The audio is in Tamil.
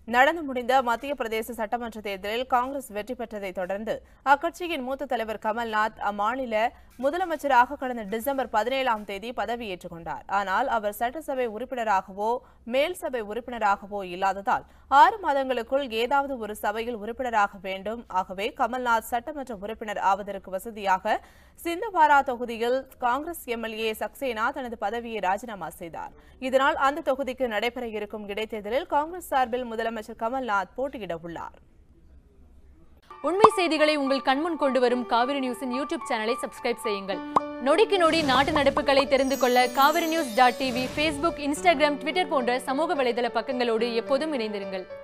நடந்து முடிந்த மத்திய பிரதேச சட்டமன்ற தேர்தலில் காங்கிரஸ் வெற்றி பெற்றதை தொடர்ந்து அக்கட்சியின் மூத்த தலைவர் கமல்நாத் அம்மாநில முதலமைச்சராக கடந்த டிசம்பர் பதினேழாம் தேதி பதவியேற்றுக் கொண்டார் ஆனால் அவர் சட்டசபை உறுப்பினராகவோ மேல் சபை உறுப்பினராகவோ இல்லாததால் ஆறு மாதங்களுக்குள் ஏதாவது ஒரு சபையில் உறுப்பினராக வேண்டும் ஆகவே கமல்நாத் சட்டமன்ற உறுப்பினர் ஆவதற்கு வசதியாக சிந்தவாரா தொகுதியில் காங்கிரஸ் எம்எல்ஏ சக்சேனா தனது பதவியை ராஜினாமா செய்தார் இதனால் அந்த தொகுதிக்கு நடைபெற இருக்கும் இடைத்தேர்தலில் காங்கிரஸ் சார்பில் முதலமைச்சர் கமல்நாத் போட்டியிட உள்ளார் உண்மை செய்திகளை உங்கள் கண்முன் கொண்டு வரும் காவிரி நியூஸின் யூடியூப் சேனலை சப்ஸ்கிரைப் செய்யுங்கள் நொடிக்கு நொடி நாட்டு நடப்புகளை தெரிந்து கொள்ள Kaveri news dot TV Facebook Instagram Twitter போன்ற சமூக வலைதள பக்கங்களோடு எப்போதும் இணைந்திருங்கள்